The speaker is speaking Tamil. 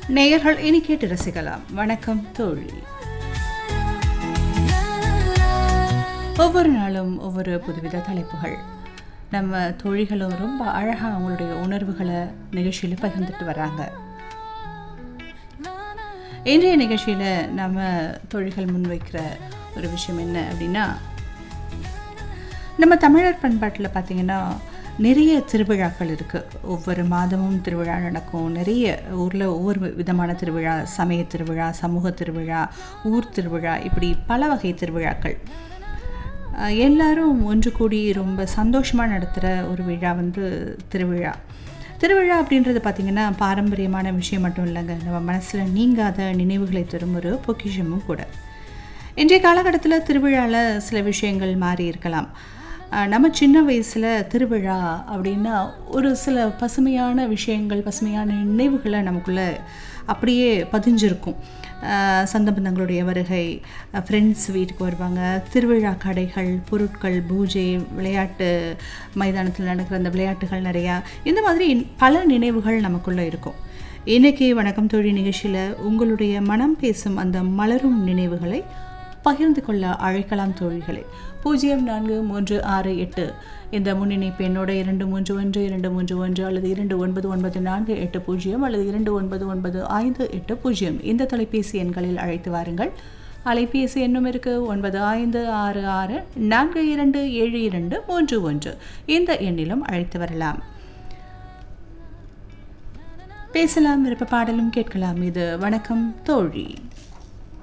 நேயர்கள் இனி கேட்டு ரசிக்கலாம் வணக்கம் தோழி ஒவ்வொரு நாளும் ஒவ்வொரு புதுவித தலைப்புகள் நம்ம தோழிகளும் ரொம்ப அழகாக அவங்களுடைய உணர்வுகளை நிகழ்ச்சியில் பகிர்ந்துட்டு வராங்க இன்றைய நிகழ்ச்சியில் நம்ம தோழிகள் முன்வைக்கிற ஒரு விஷயம் என்ன அப்படின்னா நம்ம தமிழர் பண்பாட்டில் பார்த்திங்கன்னா நிறைய திருவிழாக்கள் இருக்குது ஒவ்வொரு மாதமும் திருவிழா நடக்கும் நிறைய ஊரில் ஒவ்வொரு விதமான திருவிழா சமய திருவிழா சமூக திருவிழா ஊர் திருவிழா இப்படி பல வகை திருவிழாக்கள் அஹ் எல்லாரும் ஒன்று கூடி ரொம்ப சந்தோஷமாக நடத்துகிற ஒரு விழா வந்து திருவிழா திருவிழா அப்படின்றது பார்த்திங்கன்னா பாரம்பரியமான விஷயம் மட்டும் இல்லைங்க நம்ம மனசில் நீங்காத நினைவுகளை தரும் ஒரு பொக்கிஷமும் கூட இன்றைய காலகட்டத்தில் திருவிழாவில் சில விஷயங்கள் மாறி இருக்கலாம் அஹ் நம்ம சின்ன வயசில் திருவிழா அப்படின்னா ஒரு சில பசுமையான விஷயங்கள் பசுமையான நினைவுகளை நமக்குள்ளே அப்படியே பதிஞ்சிருக்கும் அஹ் சொந்த பந்தங்களுடைய வருகை ஃப்ரெண்ட்ஸ் வீட்டுக்கு வருவாங்க திருவிழா கடைகள் பொருட்கள் பூஜை விளையாட்டு மைதானத்தில் நடக்கிற அந்த விளையாட்டுகள் நிறையா இந்த மாதிரி பல நினைவுகள் நமக்குள்ளே இருக்கும் இன்னைக்கு வணக்கம் தொழில் நிகழ்ச்சியில் உங்களுடைய மனம் பேசும் அந்த மலரும் நினைவுகளை பகிர்ந்து கொள்ள அழைக்கலாம் தோழிகளே பூஜ்ஜியம் நான்கு மூன்று ஆறு எட்டு இந்த முன்னிணைப்பு என்னோட இரண்டு மூன்று ஒன்று இரண்டு மூன்று ஒன்று அல்லது இரண்டு ஒன்பது ஒன்பது நான்கு எட்டு பூஜ்ஜியம் அல்லது இரண்டு ஒன்பது ஒன்பது ஐந்து எட்டு பூஜ்ஜியம் இந்த தொலைபேசி எண்களில் அழைத்து வாருங்கள் அலைபேசி எண்ணும் இருக்கு ஒன்பது ஐந்து ஆறு ஆறு நான்கு இரண்டு ஏழு இரண்டு மூன்று ஒன்று இந்த எண்ணிலும் அழைத்து வரலாம் பேசலாம் விருப்ப பாடலும் கேட்கலாம் இது வணக்கம் தோழி